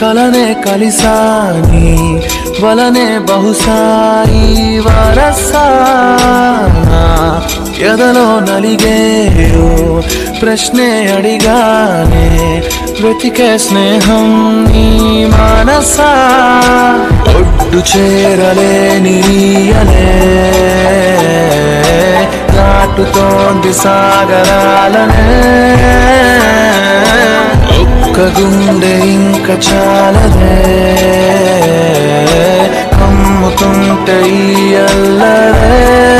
కలనే కలిసాని వలనే బహుశాయి వరసానా ఎదలో నలిగేయో ప్రశ్నే అడిగానే వెతికే స్నేహం నీ మనసా ఒడ్డు చేరలేని అలే దాటుతోంది సాగరాలనే ఒక్క గుండె ఇంక చాలదే కమ్ముతుంటే ఈ అల్లరే